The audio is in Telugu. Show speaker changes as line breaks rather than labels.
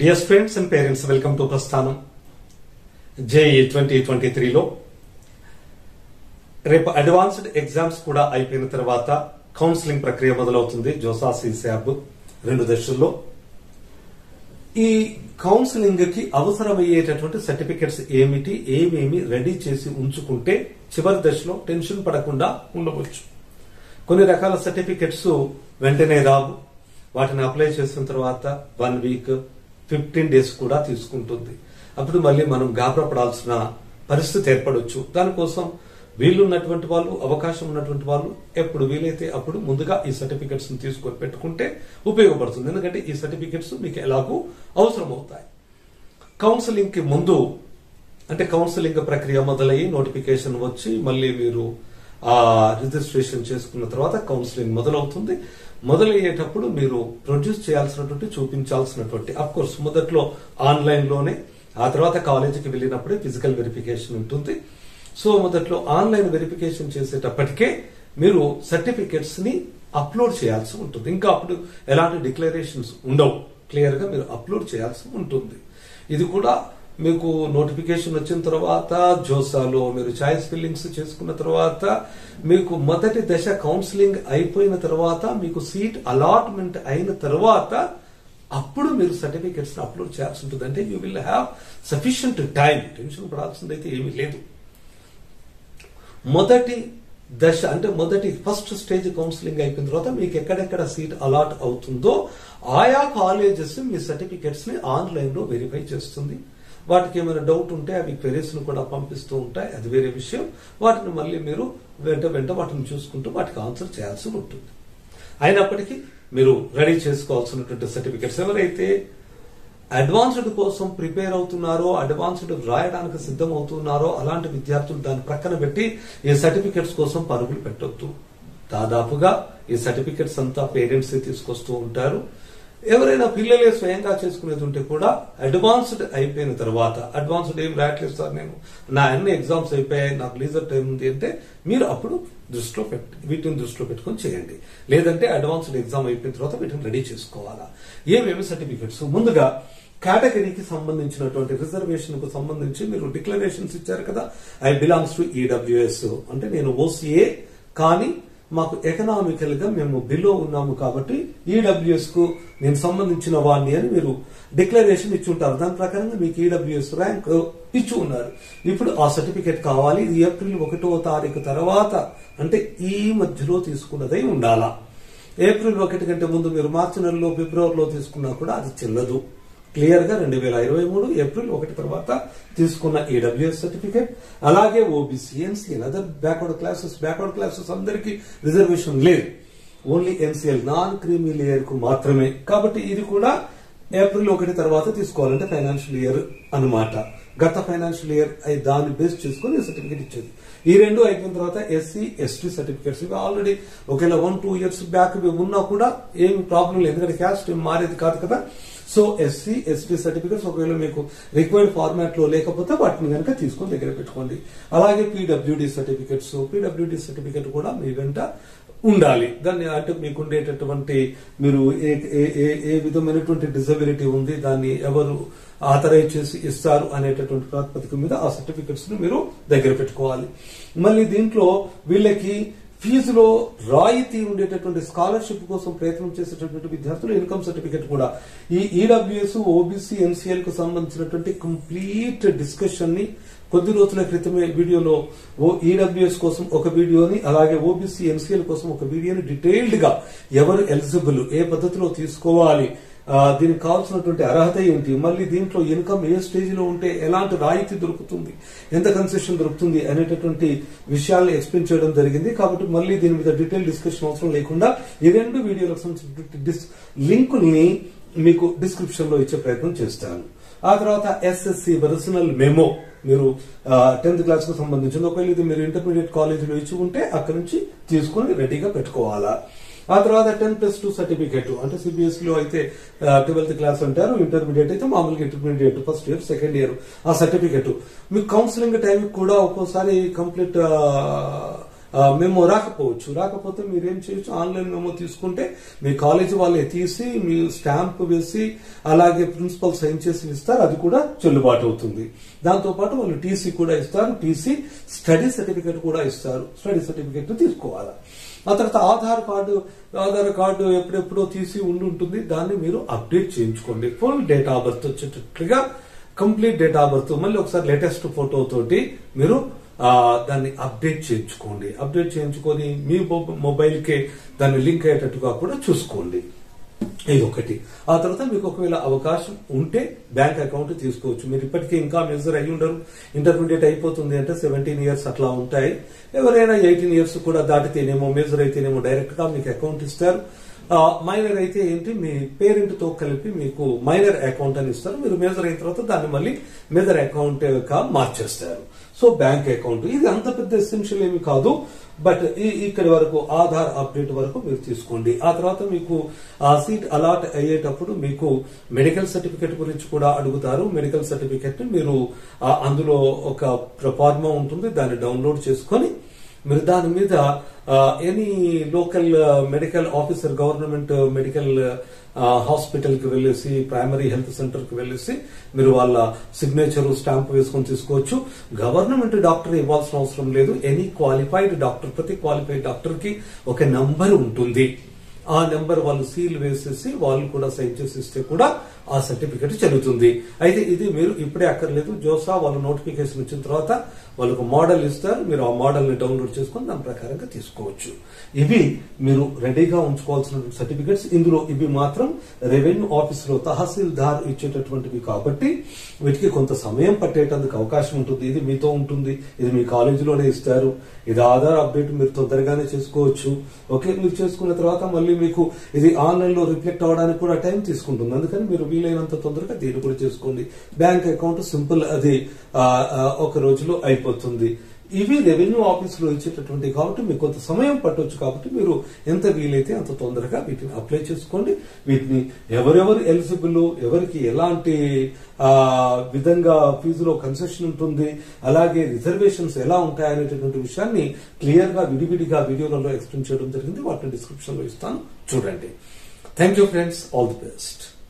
dear students and parents welcome to Prasthanam JEE twenty twenty త్రీలో రేపు అడ్వాన్స్డ్ ఎగ్జామ్స్ కూడా అయిపోయిన తర్వాత కౌన్సిలింగ్ ప్రక్రియ మొదలవుతుంది జోసా సిసాబ్ రెండు దశల్లో ఈ కౌన్సిలింగ్ కి అవసరమయ్యేటటువంటి సర్టిఫికెట్స్ ఏమిటి ఏమేమి రెడీ చేసి ఉంచుకుంటే చివరి దశలో టెన్షన్ పడకుండా ఉండవచ్చు కొన్ని రకాల సర్టిఫికెట్స్ వెంటనే రావు వాటిని అప్లై చేసిన తర్వాత వన్ వీక్ ఫిఫ్టీన్ డేస్ కూడా తీసుకుంటుంది అప్పుడు మళ్ళీ మనం గాబరపడాల్సిన పరిస్థితి ఏర్పడవచ్చు దానికోసం వీలున్నటువంటి వాళ్ళు అవకాశం ఉన్నటువంటి వాళ్ళు ఎప్పుడు వీలైతే అప్పుడు ముందుగా ఈ సర్టిఫికెట్స్ ని తీసుకొని పెట్టుకుంటే ఉపయోగపడుతుంది ఎందుకంటే ఈ సర్టిఫికెట్స్ మీకు ఎలాగూ అవసరం అవుతాయి కౌన్సిలింగ్ కి ముందు అంటే కౌన్సిలింగ్ ప్రక్రియ మొదలయ్యి నోటిఫికేషన్ వచ్చి మళ్ళీ మీరు ఆ రిజిస్ట్రేషన్ చేసుకున్న తర్వాత కౌన్సిలింగ్ మొదలవుతుంది మొదలయ్యేటప్పుడు మీరు ప్రొడ్యూస్ చేయాల్సినటువంటి చూపించాల్సినటువంటి అఫ్ కోర్స్ మొదట్లో ఆన్లైన్ లోనే ఆ తర్వాత కాలేజీకి వెళ్ళినప్పుడే ఫిజికల్ వెరిఫికేషన్ ఉంటుంది సో మొదట్లో ఆన్లైన్ వెరిఫికేషన్ చేసేటప్పటికే మీరు సర్టిఫికెట్స్ ని అప్లోడ్ చేయాల్సి ఉంటుంది ఇంకా అప్పుడు ఎలాంటి డిక్లరేషన్స్ ఉండవు క్లియర్ గా మీరు అప్లోడ్ చేయాల్సి ఉంటుంది ఇది కూడా మీకు నోటిఫికేషన్ వచ్చిన తర్వాత జోసాలో మీరు చాయిస్ ఫిల్లింగ్స్ చేసుకున్న తర్వాత మీకు మొదటి దశ కౌన్సిలింగ్ అయిపోయిన తర్వాత మీకు సీట్ అలాట్మెంట్ అయిన తర్వాత అప్పుడు మీరు సర్టిఫికెట్స్ అప్లోడ్ చేయాల్సి ఉంటుంది అంటే you will have sufficient time tension పడాల్సింది అయితే ఏమీ లేదు మొదటి దశ అంటే మొదటి ఫస్ట్ స్టేజ్ కౌన్సిలింగ్ అయిపోయిన తర్వాత మీకు ఎక్కడెక్కడ సీట్ అలాట్ అవుతుందో ఆయా కాలేజెస్ మీ సర్టిఫికెట్స్ ని ఆన్లైన్ లో వెరిఫై చేస్తుంది వాటికి ఏమైనా డౌట్ ఉంటే అవి క్వెరీస్ ను కూడా పంపిస్తూ ఉంటాయి అది వేరే విషయం వాటిని మళ్ళీ మీరు వెంట వెంట వాటిని చూసుకుంటూ వాటికి ఆన్సర్ చేయాల్సి ఉంటుంది అయినప్పటికీ మీరు రెడీ చేసుకోవాల్సినటువంటి సర్టిఫికెట్స్ ఎవరైతే అడ్వాన్స్డ్ కోసం ప్రిపేర్ అవుతున్నారో అడ్వాన్స్డ్ రాయడానికి సిద్ధం అవుతున్నారో అలాంటి విద్యార్థులు దాన్ని ప్రక్కన పెట్టి ఈ సర్టిఫికెట్స్ కోసం పరుగులు పెట్టొద్దు దాదాపుగా ఈ సర్టిఫికెట్స్ అంతా పేరెంట్స్ తీసుకొస్తూ ఉంటారు ఎవరైనా పిల్లలే స్వయంగా చేసుకునేది ఉంటే కూడా అడ్వాన్స్డ్ అయిపోయిన తర్వాత అడ్వాన్స్డ్ ఏం రాయట్లేదు సార్ నేను నా అన్ని ఎగ్జామ్స్ అయిపోయాయి నాకు లీజర్ టైం ఉంది అంటే మీరు అప్పుడు దృష్టిలో పెట్టి వీటిని దృష్టిలో పెట్టుకొని చేయండి లేదంటే అడ్వాన్స్డ్ ఎగ్జామ్ అయిపోయిన తర్వాత వీటిని రెడీ చేసుకోవాలా ఏమేమి సర్టిఫికెట్స్ ముందుగా కేటగిరీకి సంబంధించినటువంటి రిజర్వేషన్ కు సంబంధించి మీరు డిక్లరేషన్స్ ఇచ్చారు కదా ఐ బిలాంగ్స్ టు ఈడబ్ల్యూఎస్ అంటే నేను ఓసీఏ కానీ మాకు ఎకనామికల్ గా మేము బిలో ఉన్నాము కాబట్టి ఈడబ్ల్యూఎస్ కు నేను సంబంధించిన వాడిని అని మీరు డిక్లరేషన్ ఇచ్చి ఉంటారు దాని ప్రకారంగా మీకు ఈడబ్ల్యూఎస్ ర్యాంక్ ఇచ్చి ఉన్నారు ఇప్పుడు ఆ సర్టిఫికేట్ కావాలి ఇది ఏప్రిల్ ఒకటో తారీఖు తర్వాత అంటే ఈ మధ్యలో తీసుకున్నదై ఉండాలా ఏప్రిల్ ఒకటి కంటే ముందు మీరు మార్చి నెలలో ఫిబ్రవరిలో తీసుకున్నా కూడా అది చెల్లదు క్లియర్ గా రెండు వేల ఇరవై మూడు ఏప్రిల్ ఒకటి తర్వాత తీసుకున్న ఈడబ్ల్యూఎస్ సర్టిఫికేట్ అలాగే OBC NCL other backward classes backward classes అందరికీ రిజర్వేషన్ లేదు only NCL non creamy layer కు మాత్రమే కాబట్టి ఇది కూడా ఏప్రిల్ ఒకటి తర్వాత తీసుకోవాలంటే ఫైనాన్షియల్ ఇయర్ అనమాట గత ఫైనాన్షియల్ ఇయర్ దాన్ని బేస్ చేసుకుని సర్టిఫికేట్ ఇచ్చేది ఈ రెండు అయిపోయిన తర్వాత ఎస్సీ ఎస్టీ సర్టిఫికేట్స్ ఇవి ఆల్రెడీ ఒకవేళ వన్ టూ ఇయర్స్ బ్యాక్ ఉన్నా కూడా ఏమి ప్రాబ్లం లేదు ఎందుకంటే క్యాస్ట్ మారేది కాదు కదా సో ఎస్సీ ఎస్టీ సర్టిఫికేట్స్ ఒకవేళ మీకు రిక్వైర్డ్ ఫార్మాట్ లో లేకపోతే వాటిని కనుక తీసుకొని దగ్గర పెట్టుకోండి అలాగే పీడబ్ల్యూడి సర్టిఫికేట్స్ పీడబ్ల్యూడి సర్టిఫికేట్ కూడా మీ వెంట ఉండాలి దాన్ని అంటే మీకు ఉండేటటువంటి మీరు ఏ ఏ ఏ విధమైనటువంటి డిజబిలిటీ ఉంది దాన్ని ఎవరు ఆథరైజ్ చేసి ఇస్తారు అనేటటువంటి ప్రాతిపదిక మీద ఆ సర్టిఫికెట్స్ ను మీరు దగ్గర పెట్టుకోవాలి మళ్ళీ దీంట్లో వీళ్ళకి ఫీజులో రాయితీ ఉండేటటువంటి స్కాలర్షిప్ కోసం ప్రయత్నం చేసేటటువంటి విద్యార్థులు ఇన్కమ్ సర్టిఫికేట్ కూడా ఈ ఈడబ్ల్యూఎస్ ఓబీసీ ఎన్సీఎల్ కు సంబంధించినటువంటి కంప్లీట్ డిస్కషన్ ని కొద్ది రోజుల క్రితమే వీడియోలో ఓ ఈడబ్ల్యూఎస్ కోసం ఒక వీడియోని అలాగే ఓబీసీ ఎన్సీఎల్ కోసం ఒక వీడియోని డీటెయిల్డ్ గా ఎవరు ఎలిజిబుల్ ఏ పద్ధతిలో తీసుకోవాలి దీనికి కావాల్సినటువంటి అర్హత ఏంటి మళ్ళీ దీంట్లో ఇన్కమ్ ఏ స్టేజ్ లో ఉంటే ఎలాంటి రాయితీ దొరుకుతుంది ఎంత కన్సెషన్ దొరుకుతుంది అనేటటువంటి విషయాలను ఎక్స్ప్లెయిన్ చేయడం జరిగింది కాబట్టి మళ్ళీ దీని మీద డీటెయిల్ డిస్కషన్ అవసరం లేకుండా ఈ రెండు వీడియోలకు సంబంధించినటువంటి లింకుల్ని మీకు డిస్క్రిప్షన్ లో ఇచ్చే ప్రయత్నం చేస్తాను ఆ తర్వాత ఎస్ఎస్సి పర్సనల్ మెమో మీరు టెన్త్ క్లాస్ కు సంబంధించింది ఒకవేళ ఇది మీరు ఇంటర్మీడియట్ కాలేజీలో ఇచ్చి ఉంటే అక్కడ నుంచి తీసుకుని రెడీగా పెట్టుకోవాలా ఆ తర్వాత టెన్ ప్లస్ టూ సర్టిఫికేట్ అంటే సిబిఎస్ఈ లో అయితే ట్వెల్త్ క్లాస్ అంటారు ఇంటర్మీడియట్ అయితే మామూలుగా intermediate first year second year ఆ సర్టిఫికేట్ మీకు కౌన్సిలింగ్ టైం కూడా ఒక్కోసారి కంప్లీట్ మెమో రాకపోవచ్చు రాకపోతే మీరు ఏం చేయొచ్చు ఆన్లైన్ మెమో తీసుకుంటే మీ కాలేజీ వాళ్ళే తీసి మీ స్టాంప్ వేసి అలాగే ప్రిన్సిపల్ సైన్ చేసి ఇస్తారు అది కూడా చెల్లుబాటు అవుతుంది దాంతో పాటు వాళ్ళు టీసీ కూడా ఇస్తారు టీసీ స్టడీ సర్టిఫికేట్ కూడా ఇస్తారు స్టడీ సర్టిఫికేట్ తీసుకోవాలా ఆ తర్వాత ఆధార్ కార్డు ఆధార్ కార్డు ఎప్పుడెప్పుడో తీసి ఉండి ఉంటుంది దాన్ని మీరు అప్డేట్ చేయించుకోండి ఫుల్ డేట్ ఆఫ్ బర్త్ వచ్చేటట్లుగా కంప్లీట్ డేట్ ఆఫ్ బర్త్ మళ్ళీ ఒకసారి లేటెస్ట్ ఫోటో తోటి మీరు ఆ, దాన్ని అప్డేట్ చేయించుకోండి అప్డేట్ చేయించుకొని మీ మొబైల్ కే దాన్ని లింక్ అయ్యేటట్టుగా కూడా చూసుకోండి ఇది ఒకటి ఆ తర్వాత మీకు ఒకవేళ అవకాశం ఉంటే బ్యాంక్ అకౌంట్ తీసుకోవచ్చు మీరు ఇప్పటికీ ఇంకా మెజర్ అయ్యి ఉండరు ఇంటర్మీడియట్ అయిపోతుంది అంటే సెవెంటీన్ ఇయర్స్ అట్లా ఉంటాయి ఎవరైనా ఎయిటీన్ ఇయర్స్ కూడా దాటితేనేమో మేజర్ అయితేనేమో డైరెక్ట్ గా మీకు అకౌంట్ ఇస్తారు మైనర్ అయితే ఏంటి మీ పేరెంట్ తో కలిపి మీకు మైనర్ అకౌంట్ అని ఇస్తారు మీరు మేజర్ అయిన తర్వాత దాన్ని మళ్ళీ మేజర్ అకౌంట్ గా మార్చేస్తారు సో బ్యాంక్ అకౌంట్ ఇది అంత పెద్ద ఎసెన్షియల్ ఏమి కాదు బట్ ఈ- ఇక్కడి వరకు ఆధార్ అప్డేట్ వరకు మీరు తీసుకోండి ఆ తర్వాత మీకు ఆ సీట్ అలాట్ అయ్యేటప్పుడు మీకు మెడికల్ సర్టిఫికేట్ గురించి కూడా అడుగుతారు మెడికల్ సర్టిఫికేట్ మీరు ఆ, అందులో ఒక ప్రఫార్మా ఉంటుంది దాన్ని డౌన్లోడ్ చేసుకొని మీరు దాని మీద any local medical officer government medical hospital కి వెళ్ళేసి ప్రైమరీ హెల్త్ సెంటర్ కి వెళ్ళేసి మీరు వాళ్ళ సిగ్నేచర్ స్టాంప్ వేసుకొని తీసుకోవచ్చు గవర్నమెంట్ డాక్టర్ ఇవ్వాల్సిన అవసరం లేదు ఎనీ క్వాలిఫైడ్ డాక్టర్ ప్రతి క్వాలిఫైడ్ డాక్టర్ కి ఒక నంబర్ ఉంటుంది ఆ నెంబర్ వాళ్ళు సీల్ వేసేసి వాళ్ళు కూడా సైన్ చేసి ఇస్తే కూడా ఆ సర్టిఫికెట్ చెల్లుతుంది అయితే ఇది మీరు ఇప్పుడే అక్కర్లేదు జోసా వాళ్ళు నోటిఫికేషన్ వచ్చిన తర్వాత వాళ్ళకు మోడల్ ఇస్తారు మీరు ఆ మోడల్ ని డౌన్లోడ్ చేసుకొని దాని ప్రకారంగా తీసుకోవచ్చు ఇవి మీరు రెడీగా ఉంచుకోవాల్సిన సర్టిఫికెట్స్ ఇందులో ఇవి మాత్రం రెవెన్యూ ఆఫీస్ లో తహసీల్దార్ ఇచ్చేటటువంటివి కాబట్టి వీటికి కొంత సమయం పట్టేటందుకు అవకాశం ఉంటుంది ఇది మీతో ఉంటుంది ఇది మీ కాలేజీలోనే ఇస్తారు ఇది ఆధార్ అప్డేట్ మీరు తొందరగానే చేసుకోవచ్చు ఓకే మీరు చేసుకున్న తర్వాత మళ్ళీ మీకు ఇది ఆన్లైన్ లో రిఫ్లెక్ట్ అవడానికి కూడా టైం తీసుకుంటుంది అందుకని మీరు వీలైనంత తొందరగా దీన్ని కూడా చేసుకోండి బ్యాంక్ అకౌంట్ సింపుల్ అది ఆ, ఆ, ఒక రోజులో అయిపోతుంది ఇవి రెవెన్యూ ఆఫీస్ లో ఇచ్చేటటువంటి కాబట్టి మీకు కొంత సమయం పట్టొచ్చు కాబట్టి మీరు ఎంత వీలైతే అంత తొందరగా వీటిని అప్లై చేసుకోండి వీటిని ఎవరెవరు ఎలిజిబుల్ ఎవరికి ఎలాంటి ఆ, విధంగా ఫీజులో కన్సెషన్ ఉంటుంది అలాగే రిజర్వేషన్స్ ఎలా ఉంటాయనేటటువంటి విషయాన్ని క్లియర్ గా విడివిడిగా వీడియోలలో ఎక్స్ప్లెయిన్ చేయడం జరిగింది వాటిని డిస్క్రిప్షన్ లో ఇస్తాను చూడండి thank you friends all the best